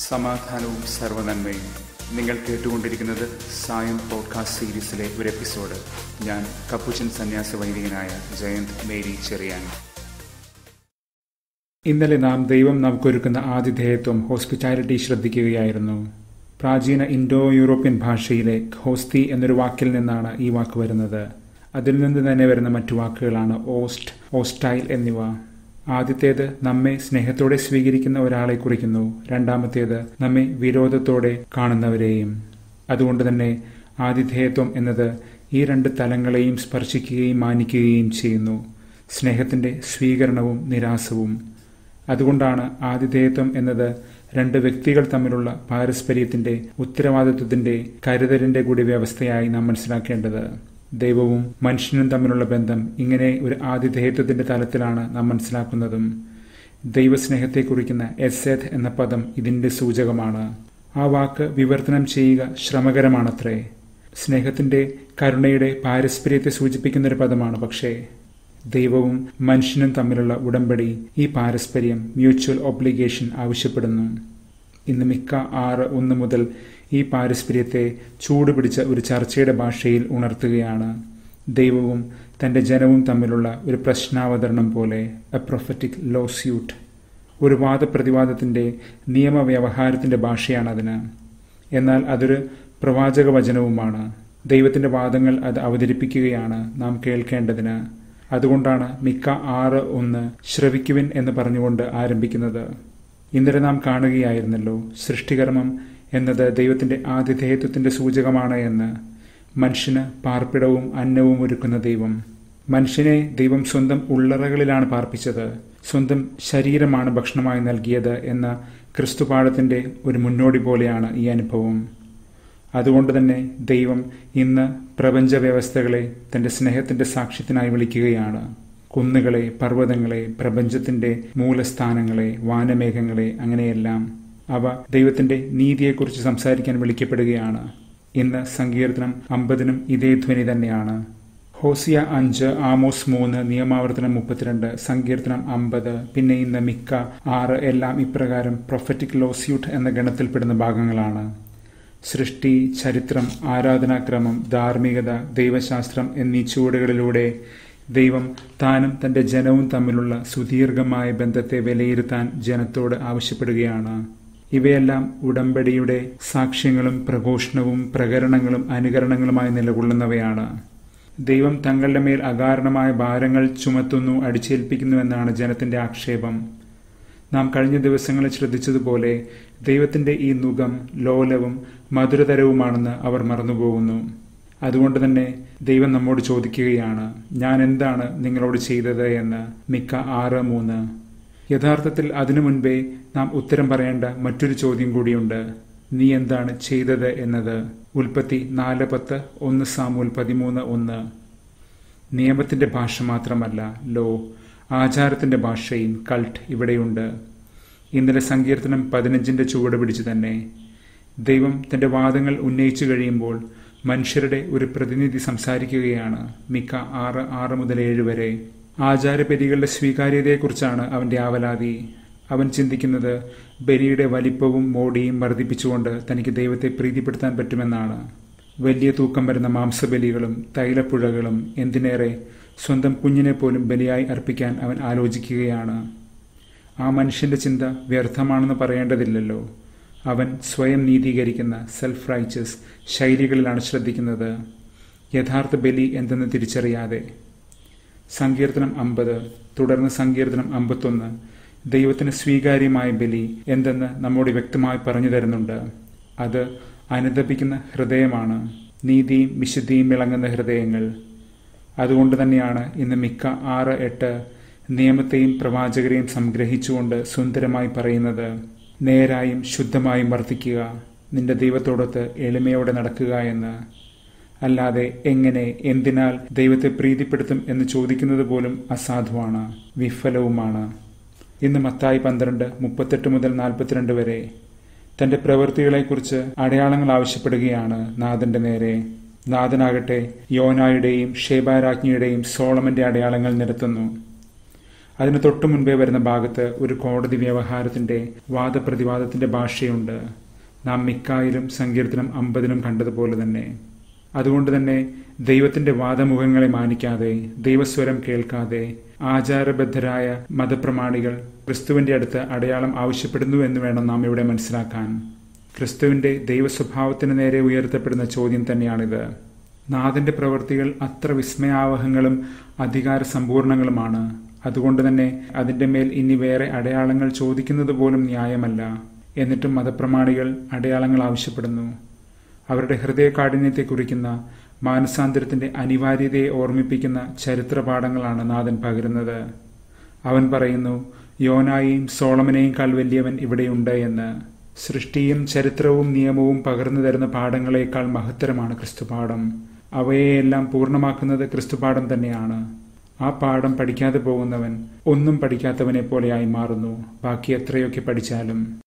സമാധാനവും സർവനന്മയും നിങ്ങൾ കേട്ടുകൊണ്ടിരിക്കുന്നത് സായം പോഡ്കാസ്റ്റ് സീരീസിലെ ഒരു എപ്പിസോഡ് ഞാൻ കപ്പുച്ചൻ സന്യാസ വൈദികനായ ജയന്ത് മേരി ചെറിയാൻ ഇന്നലെ നാം ദൈവം നമുക്കൊരുക്കുന്ന ആതിഥേയത്വം ഹോസ്പിറ്റാലിറ്റി ശ്രദ്ധിക്കുകയായിരുന്നു പ്രാചീന ഇൻഡോ യൂറോപ്യൻ ഭാഷയിലെ ഖോസ്തി എന്നൊരു വാക്കിൽ നിന്നാണ് ഈ വാക്ക് വരുന്നത് അതിൽ നിന്ന് തന്നെ വരുന്ന മറ്റു വാക്കുകളാണ് ഓസ്റ്റ് ഓസ്റ്റൈൽ എന്നിവ ആദ്യത്തേത് നമ്മെ സ്നേഹത്തോടെ സ്വീകരിക്കുന്ന ഒരാളെ കുറിക്കുന്നു രണ്ടാമത്തേത് നമ്മെ വിരോധത്തോടെ കാണുന്നവരെയും അതുകൊണ്ട് തന്നെ ആതിഥേയത്വം എന്നത് ഈ രണ്ട് തലങ്ങളെയും സ്പർശിക്കുകയും മാനിക്കുകയും ചെയ്യുന്നു സ്നേഹത്തിന്റെ സ്വീകരണവും നിരാസവും അതുകൊണ്ടാണ് ആതിഥേയത്വം എന്നത് രണ്ട് വ്യക്തികൾ തമ്മിലുള്ള പാരസ്പര്യത്തിന്റെ ഉത്തരവാദിത്വത്തിന്റെ കരുതലിന്റെ കൂടി വ്യവസ്ഥയായി നാം മനസ്സിലാക്കേണ്ടത് ദൈവവും മനുഷ്യനും തമ്മിലുള്ള ബന്ധം ഇങ്ങനെ ഒരു ആതിഥേയത്വത്തിന്റെ തലത്തിലാണ് നാം മനസ്സിലാക്കുന്നതും ദൈവസ്നേഹത്തെ കുറിക്കുന്ന എസെത് എന്ന പദം ഇതിന്റെ സൂചകമാണ് ആ വാക്ക് വിവർത്തനം ചെയ്യുക ശ്രമകരമാണത്രേ സ്നേഹത്തിന്റെ കരുണയുടെ പാരസ്പര്യത്തെ സൂചിപ്പിക്കുന്ന ഒരു പദമാണ് പക്ഷേ ദൈവവും മനുഷ്യനും തമ്മിലുള്ള ഉടമ്പടി ഈ പാരസ്പര്യം മ്യൂച്വൽ ഒബ്ലിഗേഷൻ ആവശ്യപ്പെടുന്നു ഇന്ന് മിക്ക ആറ് ഒന്ന് മുതൽ ഈ പാരസ്പര്യത്തെ ചൂടുപിടിച്ച ഒരു ചർച്ചയുടെ ഭാഷയിൽ ഉണർത്തുകയാണ് ദൈവവും തന്റെ ജനവും തമ്മിലുള്ള ഒരു പ്രശ്നാവതരണം പോലെ എ പ്രൊഫറ്റിക് ലോ സ്യൂട്ട് ഒരു വാദപ്രതിവാദത്തിന്റെ നിയമവ്യവഹാരത്തിന്റെ ഭാഷയാണതിന് എന്നാൽ അതൊരു പ്രവാചക വചനവുമാണ് ദൈവത്തിന്റെ വാദങ്ങൾ അത് അവതരിപ്പിക്കുകയാണ് നാം കേൾക്കേണ്ടതിന് അതുകൊണ്ടാണ് മിക്ക ആറ് ഒന്ന് ശ്രവിക്കുവിൻ എന്ന് പറഞ്ഞുകൊണ്ട് ആരംഭിക്കുന്നത് ഇന്നലെ നാം കാണുകയായിരുന്നല്ലോ സൃഷ്ടികർമ്മം എന്നത് ദൈവത്തിന്റെ ആതിഥേയത്വത്തിന്റെ സൂചകമാണ് എന്ന് മനുഷ്യന് പാർപ്പിടവും അന്നവും ഒരുക്കുന്ന ദൈവം മനുഷ്യനെ ദൈവം സ്വന്തം ഉള്ളറകളിലാണ് പാർപ്പിച്ചത് സ്വന്തം ശരീരമാണ് ഭക്ഷണമായി നൽകിയത് എന്ന ക്രിസ്തുപാഠത്തിന്റെ ഒരു മുന്നോടി പോലെയാണ് ഈ അനുഭവം അതുകൊണ്ട് തന്നെ ദൈവം ഇന്ന് പ്രപഞ്ച വ്യവസ്ഥകളെ തന്റെ സ്നേഹത്തിന്റെ സാക്ഷ്യത്തിനായി വിളിക്കുകയാണ് കുന്നുകളെ പർവ്വതങ്ങളെ പ്രപഞ്ചത്തിന്റെ മൂലസ്ഥാനങ്ങളെ വാനമേഘങ്ങളെ അങ്ങനെയെല്ലാം അവ ദൈവത്തിന്റെ നീതിയെക്കുറിച്ച് സംസാരിക്കാൻ വിളിക്കപ്പെടുകയാണ് ഇന്ന് സങ്കീർത്തനം അമ്പതിനും ഇതേ ധ്വനി തന്നെയാണ് ഹോസിയ അഞ്ച് ആമോസ് മൂന്ന് നിയമാവർത്തനം മുപ്പത്തിരണ്ട് സങ്കീർത്തനം അമ്പത് പിന്നെ ഇന്ന് മിക്ക ആറ് എല്ലാം ഇപ്രകാരം പ്രൊഫറ്റിക് ലോസ്യൂട്ട് എന്ന ഗണത്തിൽപ്പെടുന്ന ഭാഗങ്ങളാണ് സൃഷ്ടി ചരിത്രം ആരാധനാക്രമം ധാർമ്മികത ദൈവശാസ്ത്രം എന്നീ ചുവടുകളിലൂടെ ദൈവം താനും തന്റെ ജനവും തമ്മിലുള്ള സുദീർഘമായ ബന്ധത്തെ വിലയിരുത്താൻ ജനത്തോട് ആവശ്യപ്പെടുകയാണ് ഇവയെല്ലാം ഉടമ്പടിയുടെ സാക്ഷ്യങ്ങളും പ്രഘോഷണവും പ്രകരണങ്ങളും അനുകരണങ്ങളുമായി നിലകൊള്ളുന്നവയാണ് ദൈവം തങ്ങളുടെ മേൽ അകാരണമായ ഭാരങ്ങൾ ചുമത്തുന്നു അടിച്ചേൽപ്പിക്കുന്നുവെന്നാണ് ജനത്തിന്റെ ആക്ഷേപം നാം കഴിഞ്ഞ ദിവസങ്ങളിൽ ശ്രദ്ധിച്ചതുപോലെ ദൈവത്തിന്റെ ഈ മുഖം ലോലവും മധുരതരവുമാണെന്ന് അവർ മറന്നുപോകുന്നു അതുകൊണ്ട് തന്നെ ദൈവം നമ്മോട് ചോദിക്കുകയാണ് ഞാൻ എന്താണ് നിങ്ങളോട് ചെയ്തത് എന്ന് മിക്ക ആറ് മൂന്ന് യഥാർത്ഥത്തിൽ അതിനു മുൻപേ നാം ഉത്തരം പറയേണ്ട മറ്റൊരു ചോദ്യം കൂടിയുണ്ട് നീ എന്താണ് ചെയ്തത് എന്നത് ഉൽപ്പത്തി നാല് പത്ത് ഒന്ന് സാമൂൽ പതിമൂന്ന് ഒന്ന് നിയമത്തിന്റെ ഭാഷ മാത്രമല്ല ലോ ആചാരത്തിന്റെ ഭാഷയും കൾട്ട് ഇവിടെയുണ്ട് ഇന്നലെ സങ്കീർത്തനം പതിനഞ്ചിന്റെ ചുവട് പിടിച്ചു തന്നെ ദൈവം തന്റെ വാദങ്ങൾ ഉന്നയിച്ചു കഴിയുമ്പോൾ മനുഷ്യരുടെ ഒരു പ്രതിനിധി സംസാരിക്കുകയാണ് മിക്ക ആറ് ആറ് മുതൽ ഏഴ് വരെ ആചാരബലികളുടെ സ്വീകാര്യതയെക്കുറിച്ചാണ് അവന്റെ ആവലാതി അവൻ ചിന്തിക്കുന്നത് ബലിയുടെ വലിപ്പവും മോടിയും വർദ്ധിപ്പിച്ചുകൊണ്ട് തനിക്ക് ദൈവത്തെ പ്രീതിപ്പെടുത്താൻ പറ്റുമെന്നാണ് വലിയ തൂക്കം വരുന്ന മാംസബലികളും തൈലപ്പുഴകളും എന്തിനേറെ സ്വന്തം കുഞ്ഞിനെ പോലും ബലിയായി അർപ്പിക്കാൻ അവൻ ആലോചിക്കുകയാണ് ആ മനുഷ്യന്റെ ചിന്ത വ്യർത്ഥമാണെന്ന് പറയേണ്ടതില്ലല്ലോ അവൻ സ്വയം നീതീകരിക്കുന്ന സെൽഫ് റൈച്ചസ് ശൈലികളിലാണ് ശ്രദ്ധിക്കുന്നത് യഥാർത്ഥ ബലി എന്തെന്ന് തിരിച്ചറിയാതെ സങ്കീർത്തനം അമ്പത് തുടർന്ന് സങ്കീർത്തനം അമ്പത്തൊന്ന് ദൈവത്തിന് സ്വീകാര്യമായ ബലി എന്തെന്ന് നമ്മോട് വ്യക്തമായി പറഞ്ഞു തരുന്നുണ്ട് അത് അനുദപിക്കുന്ന ഹൃദയമാണ് നീതിയും വിശുദ്ധിയും വിളങ്ങുന്ന ഹൃദയങ്ങൾ അതുകൊണ്ട് തന്നെയാണ് ഇന്ന് മിക്ക ആറ് എട്ട് നിയമത്തെയും പ്രവാചകരെയും സംഗ്രഹിച്ചുകൊണ്ട് സുന്ദരമായി പറയുന്നത് നേരായും ശുദ്ധമായും വർദ്ധിക്കുക നിന്റെ ദൈവത്തോടൊത്ത് എളിമയോടെ നടക്കുക എന്ന് അല്ലാതെ എങ്ങനെ എന്തിനാൽ ദൈവത്തെ പ്രീതിപ്പെടുത്തും എന്ന് ചോദിക്കുന്നത് പോലും അസാധുവാണ് വിഫലവുമാണ് ഇന്ന് മത്തായി പന്ത്രണ്ട് മുപ്പത്തെട്ട് മുതൽ നാൽപ്പത്തിരണ്ട് വരെ തന്റെ പ്രവൃത്തികളെക്കുറിച്ച് അടയാളങ്ങൾ ആവശ്യപ്പെടുകയാണ് നാഥന്റെ നേരെ നാഥനാകട്ടെ യോനായുടെയും ഷേബാരാജ്ഞിയുടെയും സോളമന്റെ അടയാളങ്ങൾ നിരത്തുന്നു അതിന് തൊട്ടു മുൻപേ വരുന്ന ഭാഗത്ത് ഒരു കോടതി വ്യവഹാരത്തിന്റെ വാദപ്രതിവാദത്തിന്റെ ഭാഷയുണ്ട് നാം മിക്കായിലും സങ്കീർത്തനം അമ്പതിലും കണ്ടതുപോലെ തന്നെ അതുകൊണ്ട് തന്നെ ദൈവത്തിന്റെ വാദമുഖങ്ങളെ മാനിക്കാതെ ദൈവസ്വരം കേൾക്കാതെ ആചാരബദ്ധരായ മതപ്രമാണികൾ ക്രിസ്തുവിന്റെ അടുത്ത് അടയാളം ആവശ്യപ്പെടുന്നു എന്ന് വേണം നാം ഇവിടെ മനസ്സിലാക്കാൻ ക്രിസ്തുവിന്റെ ദൈവസ്വഭാവത്തിന് നേരെ ഉയർത്തപ്പെടുന്ന ചോദ്യം തന്നെയാണിത് നാഥന്റെ പ്രവൃത്തികൾ അത്ര വിസ്മയാവഹങ്ങളും അധികാര സമ്പൂർണങ്ങളുമാണ് അതുകൊണ്ട് തന്നെ അതിന്റെ മേൽ ഇനി വേറെ അടയാളങ്ങൾ ചോദിക്കുന്നത് പോലും ന്യായമല്ല എന്നിട്ടും മതപ്രമാണികൾ അടയാളങ്ങൾ ആവശ്യപ്പെടുന്നു അവരുടെ ഹൃദയകാഠിന്യത്തെ കുറിക്കുന്ന മാനസാന്തരത്തിന്റെ അനിവാര്യതയെ ഓർമ്മിപ്പിക്കുന്ന ചരിത്രപാഠങ്ങളാണ് നാഥൻ പകരുന്നത് അവൻ പറയുന്നു യോനായെയും സോളമനെയും കാൽ വലിയവൻ ഇവിടെയുണ്ട് എന്ന് സൃഷ്ടിയും ചരിത്രവും നിയമവും പകർന്നു തരുന്ന പാഠങ്ങളെക്കാൾ മഹത്തരമാണ് ക്രിസ്തുപാഠം അവയെയെല്ലാം പൂർണ്ണമാക്കുന്നത് ക്രിസ്തുപാഠം തന്നെയാണ് ആ പാഠം പഠിക്കാതെ പോകുന്നവൻ ഒന്നും പഠിക്കാത്തവനെ പോലെയായി മാറുന്നു ബാക്കി എത്രയൊക്കെ പഠിച്ചാലും